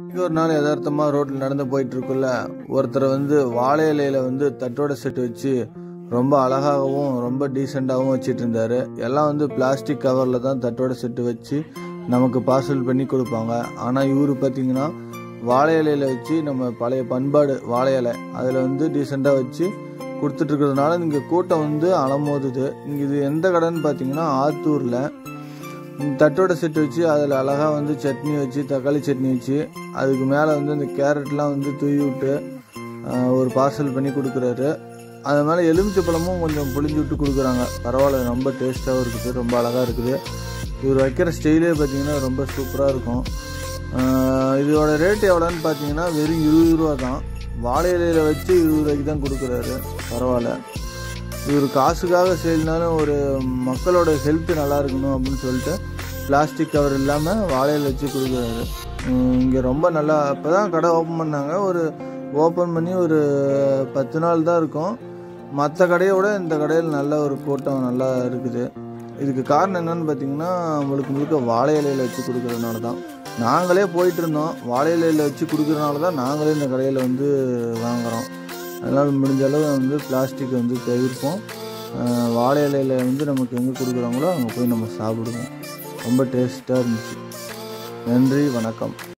இன்னைக்கு ஒரு நாள் யதார்த்தமாக ரோட்டில் நடந்து போயிட்டு இருக்குள்ள ஒருத்தர் வந்து வாழை இலையில வந்து தட்டோட செட்டு வச்சு ரொம்ப அழகாகவும் ரொம்ப டீசெண்டாகவும் வச்சிட்டு இருந்தாரு எல்லாம் வந்து பிளாஸ்டிக் கவரில் தான் தட்டோட செட்டு வச்சு நமக்கு பார்சல் பண்ணி கொடுப்பாங்க ஆனால் இவர் பார்த்தீங்கன்னா வாழை இலையில வச்சு நம்ம பழைய பண்பாடு வாழை இலை அதில் வந்து டீசெண்டாக வச்சு கொடுத்துட்டு இருக்கிறதுனால இங்கே கூட்டம் வந்து அலமோதுது இங்கே இது எந்த கடைன்னு பார்த்தீங்கன்னா ஆத்தூரில் தட்டோட செட்டு வச்சு அதில் அழகாக வந்து சட்னி வச்சு தக்காளி சட்னி வச்சு அதுக்கு மேலே வந்து இந்த கேரட்லாம் வந்து தூவி விட்டு ஆஹ், ஒரு பார்சல் பண்ணி கொடுக்குறாரு அது மேலே எலுமிச்சை பழமும் கொஞ்சம் புளிஞ்சு விட்டு கொடுக்குறாங்க பரவாயில்ல ரொம்ப டேஸ்ட்டாகவும் இருக்குது ரொம்ப அழகாக இருக்குது இவர் வைக்கிற ஸ்டைலே பார்த்தீங்கன்னா ரொம்ப சூப்பராக இருக்கும் ஆஹ், இதோட ரேட் எவ்வளோன்னு பார்த்தீங்கன்னா வெறும் இருபது ரூபா தான் வாழை இலையில வச்சு இருபது ரூபாய்க்கு தான் கொடுக்குறாரு பரவாயில்ல இவர் காசுக்காக செய்யலனாலும் ஒரு மக்களோட ஹெல்த் நல்லா இருக்கணும் அப்படின்னு சொல்லிட்டு பிளாஸ்டிக் கவர் இல்லாமல் வாழையில வச்சு கொடுக்குறாரு இங்கே ரொம்ப நல்லா இப்போ தான் கடை ஓப்பன் பண்ணாங்க ஒரு ஓப்பன் பண்ணி ஒரு பத்து நாள் தான் இருக்கும் மற்ற கடையை விட இந்த கடையில் நல்ல ஒரு கூட்டம் நல்லா இருக்குது இதுக்கு காரணம் என்னன்னு பார்த்தீங்கன்னா முழுக்க முழுக்க வாழை இலையில வச்சு கொடுக்கறதுனால தான் நாங்களே போயிட்டு இருந்தோம் வாழை இலையில வச்சு கொடுக்கறதுனால தான் நாங்களே இந்த கடையில் வந்து வாங்குகிறோம் அதனால் முடிஞ்ச அளவு வந்து பிளாஸ்டிக் வந்து தவிர்ப்போம் அஹ் வாழை இலையில வந்து நமக்கு எங்கே கொடுக்குறாங்களோ அங்கே போய் நம்ம சாப்பிடுவோம் ரொம்ப டேஸ்ட்டாக இருந்துச்சு நன்றி வணக்கம்